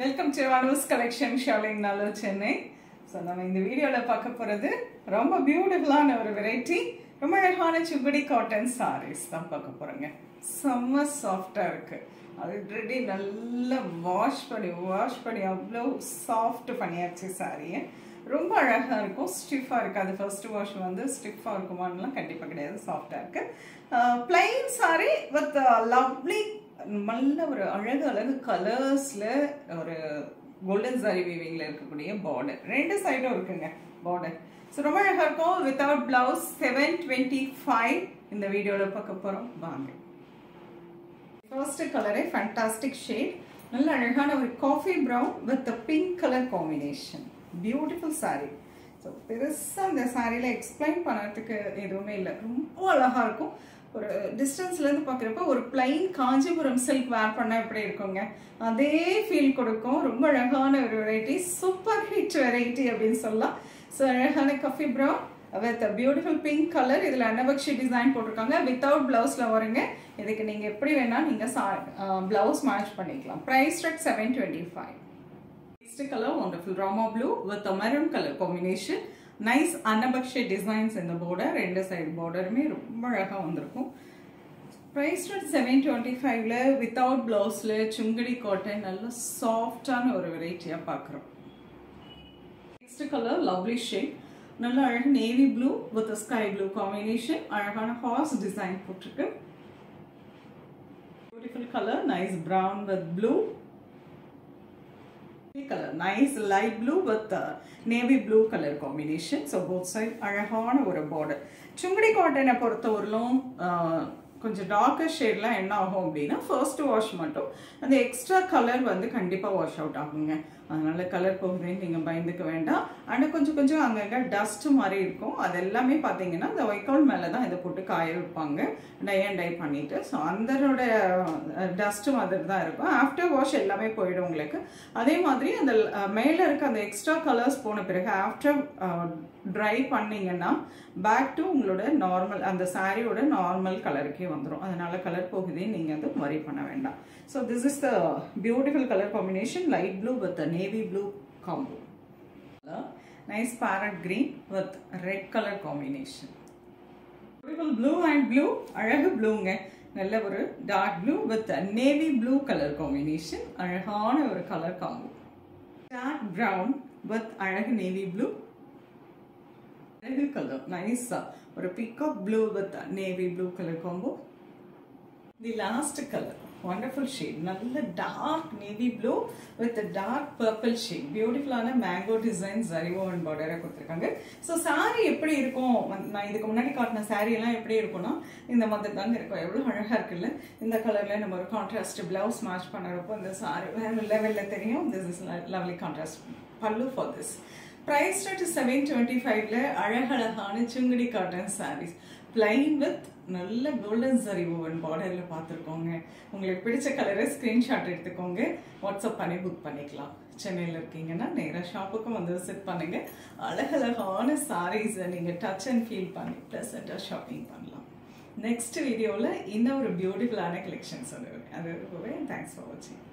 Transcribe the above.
welcome to Anu's collection ஷாலிங் Nallur Chennai so நம்ம இந்த வீடியோவில் பார்க்க போகிறது ரொம்ப பியூட்டிஃபுல்லான ஒரு வெரைட்டி ரொம்ப அழகான சுகுடி காட்டன் சாரீஸ் தான் பார்க்க போகிறோங்க செம்ம சாஃப்டாக இருக்குது ஆல்ரெடி நல்லா வாஷ் பண்ணி வாஷ் பண்ணி அவ்வளோ சாஃப்ட் பண்ணியாச்சு சாரியை ரொம்ப அழகாக இருக்கும் ஸ்டிஃபாக இருக்காது ஃபர்ஸ்ட் வாஷ் வந்து ஸ்டிஃபாக இருக்குமான்லாம் கண்டிப்பாக கிடையாது சாஃப்டாக இருக்குது பிளைன் சாரி வித் லவ்லி நல்ல ஒரு அழகு அழகு கலர்ஸில் ஒரு கோல்டன் சாரி வீவிங்கில் இருக்கக்கூடிய பார்டர் ரெண்டு சைடும் இருக்குங்க பார்டர் ஸோ ரொம்ப அழகாக இருக்கும் without blouse seven twenty five இந்த வீடியோவில் பார்க்க போகிறோம் வாங்க ஃபர்ஸ்ட் கலரே ஃபேண்டாஸ்டிக் ஷேட் நல்ல அழகான ஒரு coffee brown with pink colour combination beautiful sari so பெருசாக அந்த சாரியில் எக்ஸ்பிளைன் பண்ணுறதுக்கு எதுவுமே இல்லை ரொம்ப அழகாக இருக்கும் ஒரு டிஸ்டன்ஸ்லேருந்து பார்க்குறப்ப ஒரு பிளைன் காஞ்சிபுரம் சில்க் வேர் பண்ணால் எப்படி இருக்குங்க அதே ஃபீல் கொடுக்கும் ரொம்ப அழகான ஒரு வெரைட்டி சூப்பர் ஹிட் வெரைட்டி அப்படின்னு சொல்லலாம் ஸோ அழகான coffee brown with beautiful pink colour இதில் அன்னபக்ஷி டிசைன் போட்டிருக்காங்க வித்தவுட் ப்ளவுஸில் வருங்க இதுக்கு நீங்கள் எப்படி வேணால் நீங்கள் சா ப்ளவுஸ் மேட்ச் பண்ணிக்கலாம் price rate seven twenty five next colour wonderful Rama blue with maroon colour combination nice அன்னபக்ஷே டிசைன்ஸ் இந்த பார்டர் ரெண்டு சைடு பார்டருமே ரொம்ப அழகாக வந்திருக்கும் ப்ரைஸ் ரெட் செவன் டுவெண்ட்டி ஃபைவ்ல வித்தவுட் ப்ளவுஸில் சுங்கடி காட்டன் நல்ல சாஃப்டான ஒரு வெரைட்டியாக பார்க்குறோம் நெக்ஸ்ட் கலர் லவ்லி ஷேட் நல்ல அழகு navy blue with sky blue combination அழகான ஹார்ஸ் டிசைன் போட்டிருக்கு beautiful colour nice brown with blue colour nice light blue with navy blue colour combination so both side அழகான ஒரு பார்டர் சுங்கடி காட்டனை பொறுத்தவரையிலும் கொஞ்சம் darker ஷேட்லாம் என்ன ஆகும் அப்படின்னா ஃபர்ஸ்ட் வாஷ் மட்டும் அந்த எக்ஸ்ட்ரா கலர் வந்து கண்டிப்பாக வாஷ் அவுட் ஆகுங்க அதனால கலர் போகுதுன்னு நீங்கள் பயந்துக்க வேண்டாம் ஆனால் கொஞ்சம் கொஞ்சம் அங்கங்கே டஸ்ட் மாதிரி இருக்கும் அது எல்லாமே பார்த்தீங்கன்னா இந்த ஒய்க்கவுட் மேலே தான் இதை போட்டு காய வைப்பாங்க டை அண்ட் டை பண்ணிட்டு ஸோ அந்தனோட டஸ்ட் மாதிரி தான் இருக்கும் ஆஃப்டர் வாஷ் எல்லாமே போயிடும் உங்களுக்கு அதே மாதிரி அந்த மேலே இருக்க அந்த எக்ஸ்ட்ரா கலர்ஸ் போன பிறகு ஆஃப்டர் ட்ரை பண்ணிங்கன்னா பேக் டு உங்களோட நார்மல் அந்த சாரியோட நார்மல் கலருக்கே வந்துடும் அதனால கலர் போகுதே நீங்கள் வந்து வரி பண்ண வேண்டாம் so this is the beautiful colour combination light blue with navy blue combo nice parrot green with red colour combination beautiful blue and blue அழகு ப்ளூங்க நல்ல ஒரு dark blue with navy blue colour combination அழகான ஒரு colour combo dark brown with அழகு navy blue அழகு colour நைஸா ஒரு peacock blue with navy blue colour combo the last colour wonderful shade நல்ல dark navy blue with dark purple shade பியூட்டிஃபுல்லான mango design ஜரிவோன் பார்டரை கொடுத்துருக்காங்க ஸோ சாரீ எப்படி இருக்கும் நான் இதுக்கு முன்னாடி காட்டின சாரீ எல்லாம் எப்படி இருக்கும்னா இந்த மாதிரி தாங்க இருக்கும் எவ்வளோ அழகாக இருக்குல்ல இந்த கலரில் நம்ம ஒரு கான்ட்ராஸ்ட் பிளவுஸ் மேட்ச் பண்ணுறப்போ இந்த சாரீ வேறு லெவலில் தெரியும் this is lovely contrast pallu for this price rate seven twenty ஃபைவ்ல அழகழகான Sungudi cotton saris plain with நல்ல கோல்டன் சரி ஓவன் பார்டரில் பார்த்துருக்கோங்க உங்களுக்கு பிடிச்ச கலரை ஸ்க்ரீன்ஷாட் எடுத்துக்கோங்க வாட்ஸ்அப் பண்ணி புக் பண்ணிக்கலாம் சென்னையில் இருக்கீங்கன்னா நேராக ஷாப்புக்கும் வந்து விசிட் பண்ணுங்க அழகழகான சாரீஸை நீங்கள் டச் அண்ட் ஃபீல் பண்ணி ப்ளசண்ட்டாக ஷாப்பிங் பண்ணலாம் நெக்ஸ்ட் வீடியோவில் இன்னும் ஒரு பியூட்டிஃபுல்லான கலெக்ஷன்ஸ் வருவேன் அது ரொம்பவே தேங்க்ஸ் ஃபார் வாட்சிங்